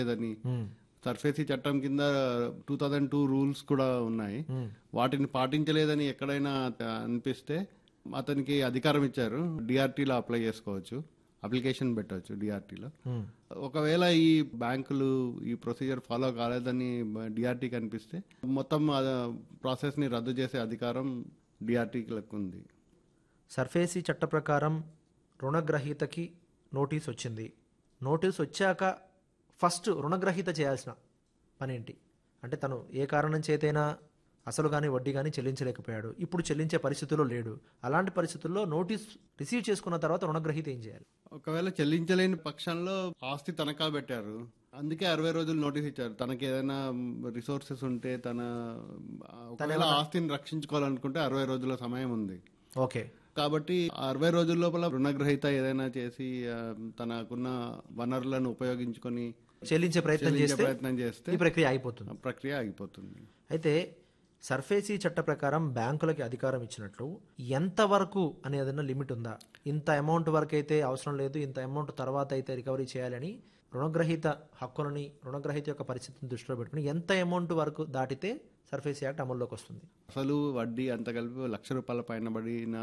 లేదని మ్మ్. సర్ఫేసీ చట్టం కింద టూ థౌజండ్ టూ రూల్స్ కూడా ఉన్నాయి మ్మ్. వాటిని పాటించలేదని ఎక్కడైనా అనిపిస్తే అతనికి అధికారం ఇచ్చారు డిఆర్టీలో అప్లై చేసుకోవచ్చు అప్లికేషన్ పెట్టవచ్చు డిఆర్టీలో మ్మ్. ఒకవేళ ఈ బ్యాంకులు ఈ ప్రొసీజర్ ఫాలో కాలేదని డిఆర్టీ కనిపిస్తే మొత్తం ప్రాసెస్ ని రద్దు చేసే అధికారం డిఆర్టీలకు ఉంది సర్ఫేసీ చట్ట ప్రకారం రుణగ్రహీతకి నోటీస్ వచ్చింది నోటీస్ వచ్చాక ఫస్ట్ రుణగ్రహీత చేయాల్సిన పని ఏంటి అంటే తను ఏ కారణం చేతైనా అసలు కానీ వడ్డీ కానీ చెల్లించలేకపోయాడు ఇప్పుడు చెల్లించే పరిస్థితుల్లో లేడు అలాంటి పరిస్థితుల్లో నోటీస్ రిసీవ్ చేసుకున్న తర్వాత రుణగ్రహీత ఏం చేయాలి ఒకవేళ చెల్లించలేని పక్షంలో ఆస్తి తనఖా పెట్టారు అందుకే అరవై రోజులు నోటీస్ ఇచ్చారు తనకి ఏదైనా రిసోర్సెస్ ఉంటే తన ఒకవేళ ఆస్తిని రక్షించుకోవాలనుకుంటే అరవై రోజుల సమయం ఉంది ఓకే కాబట్టి ఆ అరవై రోజుల లోపల రుణగ్రహీత ఏదైనా చేసి ఆ, తనకున్న వనరులను ఉపయోగించుకొని చెల్లించే ప్రయత్నం చెల్లించే చేస్తే ప్రయత్నం చేస్తే ఈ ప్రక్రియ అయిపోతుంది ఆ ప్రక్రియ ఆగిపోతుంది అయితే సర్ఫేసీ చట్ట ప్రకారం బ్యాంకులకి అధికారం ఇచ్చినట్లు ఎంతవరకు అనే ఏదైనా లిమిట్ ఉందా ఇంత అమౌంట్ వరకు అయితే అవసరం లేదు ఇంత అమౌంట్ తర్వాత అయితే రికవరీ చేయాలని రుణగ్రహీత హక్కులని రుణగ్రహీత యొక్క పరిస్థితిని దృష్టిలో పెట్టుకుని ఎంత అమౌంట్ వరకు దాటితే సర్ఫేసీ యాక్ట్ అమల్లోకి వస్తుంది అసలు వడ్డీ అంత కలిపి లక్ష రూపాయల పైన పడిన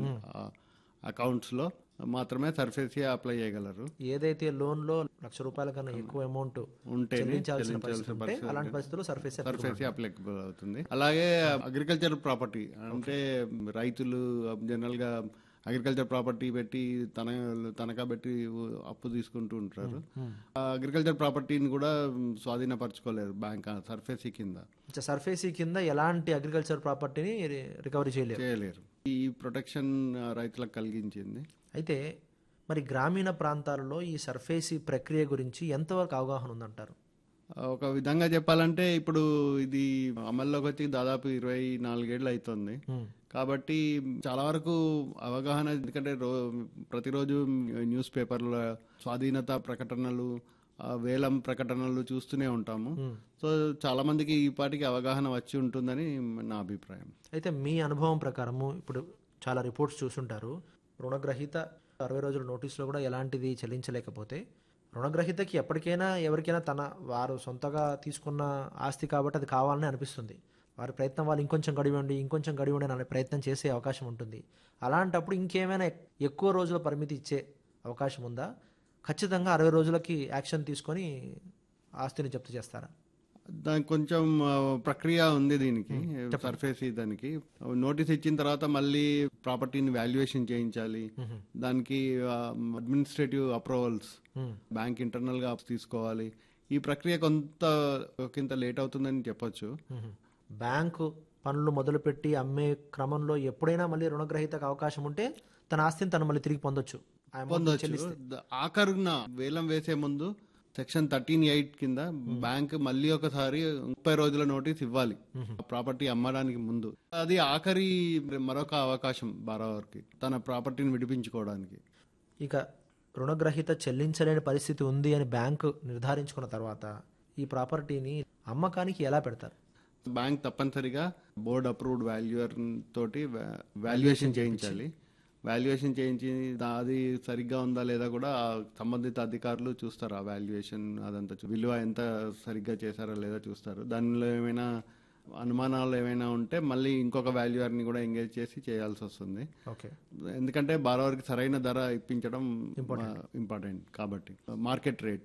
అకౌంట్స్ లో మాత్రమే సర్ఫేసీ అప్లై చేయగలరు ఏదైతే లోన్ లో లక్ష రూపాయల కన్నా ఎక్కువ అమౌంట్ ఉంటేనే చెల్లించాల్సిన చెల్లించాల్సిన పరిస్థితి ఉంటే పరిస్థితి అలాంటి పరిస్థితుల్లో సర్ఫేసీ సర్ఫేసీ అప్లికబుల్ అవుతుంది అలాగే అగ్రికల్చర్ ప్రాపర్టీ అంటే రైతులు జనరల్ గా అగ్రికల్చర్ ప్రాపర్టీ పెట్టి తన తనఖా పెట్టి అప్పు తీసుకుంటూ ఉంటారు ఆ అగ్రికల్చర్ ప్రాపర్టీని కూడా స్వాధీనపరచుకోలేరు బ్యాంక్ సర్ఫేసీ కింద సర్ఫేసీ కింద ఎలాంటి అగ్రికల్చర్ ప్రాపర్టీని రికవరీ చేయలేరు చేయలేరు ఈ ప్రొటెక్షన్ రైతులకు కలిగించింది అయితే మరి గ్రామీణ ప్రాంతాలలో ఈ సర్ఫేసీ ప్రక్రియ గురించి ఎంతవరకు అవగాహన ఉందంటారు ఒక విధంగా చెప్పాలంటే ఇప్పుడు ఇది అమల్లోకి వచ్చి దాదాపు ఇరవై నాలుగేళ్లు అవుతుంది కాబట్టి చాలా వరకు అవగాహన ఎందుకంటే రో ప్రతిరోజు న్యూస్ పేపర్ల స్వాధీనత ప్రకటనలు ఆ, వేలం ప్రకటనలు చూస్తూనే ఉంటాము సో చాలా మందికి ఈ పాటికి అవగాహన వచ్చి ఉంటుందని నా అభిప్రాయం అయితే మీ అనుభవం ప్రకారము ఇప్పుడు చాలా రిపోర్ట్స్ చూసుంటారు రుణగ్రహీత అరవై రోజుల నోటీసులో కూడా ఎలాంటిది చెల్లించలేకపోతే రుణగ్రహీతకి ఎప్పటికైనా ఎవరికైనా తన వారు సొంతగా తీసుకున్న ఆస్తి కాబట్టి అది కావాలని అనిపిస్తుంది వారి ప్రయత్నం వాళ్ళు ఇంకొంచెం గడివండి ఇంకొంచెం గడివండి అనే ప్రయత్నం చేసే అవకాశం ఉంటుంది అలాంటప్పుడు ఇంకేమైనా ఎక్- ఎక్కువ రోజుల పరిమితి ఇచ్చే అవకాశం ఉందా ఖచ్చితంగా అరవై రోజులకి యాక్షన్ తీసుకొని ఆస్తిని జప్తు చేస్తారా దానికి కొంచెం ఆ, ప్రక్రియ ఉంది దీనికి సర్ఫేస్ దానికి నోటీస్ ఇచ్చిన తర్వాత మళ్ళీ ప్రాపర్టీని వాల్యుయేషన్ చేయించాలి దానికి administrative approvals hmm. Bank internal గా తీసుకోవాలి ఈ ప్రక్రియ కొంత కొంత లేట్ అవుతుందని చెప్పొచ్చు మ్మ్. బ్యాంకు పనులు మొదలుపెట్టి అమ్మే క్రమంలో ఎప్పుడైనా మళ్ళీ రుణగ్రహీతకు అవకాశం ఉంటే తన ఆస్తిని తను మళ్ళీ తిరిగి పొందొచ్చు ఆ amount పొందొచ్చు ద- ఆఖరున వేలం వేసే ముందు సెక్షన్ థర్టీన్ ఎయిట్ కింద బ్యాంక్ మళ్ళీ ఒకసారి ముప్పై రోజుల నోటీస్ ఇవ్వాలి ప్రాపర్టీ అమ్మడానికి ముందు అది ఆఖరి మరొక అవకాశం బారోవర్కి తన ప్రాపర్టీని విడిపించుకోవడానికి ఇక రుణగ్రహీత చెల్లించలేని పరిస్థితి ఉంది అని బ్యాంకు నిర్ధారించుకున్న తర్వాత ఈ ప్రాపర్టీని అమ్మకానికి ఎలా పెడతారు బ్యాంక్ తప్పనిసరిగా బోర్డ్ అప్రూవ్డ్ వాల్యూయర్ తోటి వాల్యుయేషన్ చేయించాలి వాల్యుయేషన్ చేయించి దా- అది సరిగ్గా ఉందా లేదా కూడా ఆ సంబంధిత అధికారులు చూస్తారు ఆ వాల్యుయేషన్ అదంతా చూ- విలువ ఎంత సరిగ్గా చేశారా లేదా చూస్తారు దానిలో ఏమైనా అనుమానాలు ఏమైనా ఉంటే మళ్ళీ ఇంకొక వాల్యూయర్ని కూడా ఎంగేజ్ చేసి చేయాల్సి వస్తుంది ఓకే ఎందుకంటే బారోవర్కి సరైన ధర ఇప్పించడం ఇంపార్టెంట్ కాబట్టి మార్కెట్ రేట్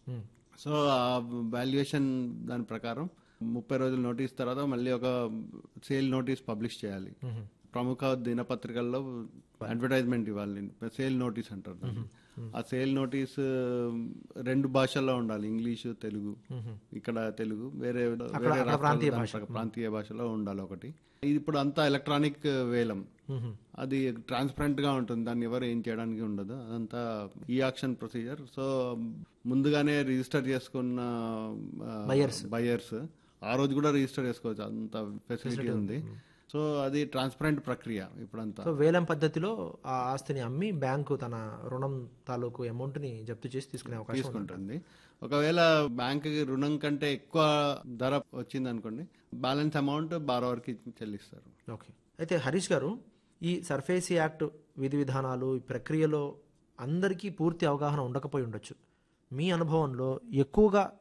సో ఆ వాల్యుయేషన్ దాని ప్రకారం ముప్పై రోజుల నోటీస్ తర్వాత మళ్ళీ ఒక సేల్ నోటీస్ పబ్లిష్ చేయాలి ప్రముఖ దినపత్రికల్లో అడ్వర్టైజ్మెంట్ ఇవ్వాలి సేల్ నోటీస్ అంటారు దాన్ని. ఆ సేల్ నోటీస్ రెండు భాషల్లో ఉండాలి ఇంగ్లీషు తెలుగు ఇక్కడ తెలుగు వేరే వేరే రాష్ట్రాల్లో దాని ప్రక- ప్రాంతీయ భాషలో ఉండాలి ఒకటి ఇది ఇప్పుడు అంతా ఎలక్ట్రానిక్ వేలం అది ట్రాన్స్పరెంట్ గా ఉంటుంది దాన్ని ఎవరు ఏం చేయడానికి ఉండదు అదంతా ఈ ఆక్షన్ ప్రొసీజర్ సో ముందుగానే రిజిస్టర్ చేసుకున్న బయర్స్ ఆ రోజు కూడా రిజిస్టర్ చేసుకోవచ్చు అంత ఫెసిలిటీ ఉంది సో అది ట్రాన్స్పరెంట్ ప్రక్రియ ఇప్పుడంతా సో వేలం పద్ధతిలో ఆ ఆస్తిని అమ్మి బ్యాంకు తన రుణం తాలూకు అమౌంట్ని జప్తు చేసి తీసుకునే అవకాశం ఉంది తీసుకుంటుంది ఒకవేళ బ్యాంక్ రుణం కంటే ఎక్కువ ధర వచ్చింది అనుకోండి బ్యాలెన్స్ అమౌంట్ బారోవర్కి చెల్లిస్తారు ఓకే అయితే హరీష్ గారు ఈ సర్ఫేసీ యాక్ట్ విధి విధానాలు ఈ ప్రక్రియలో అందరికీ పూర్తి అవగాహన ఉండకపోయి ఉండొచ్చు మీ అనుభవంలో ఎక్కువగా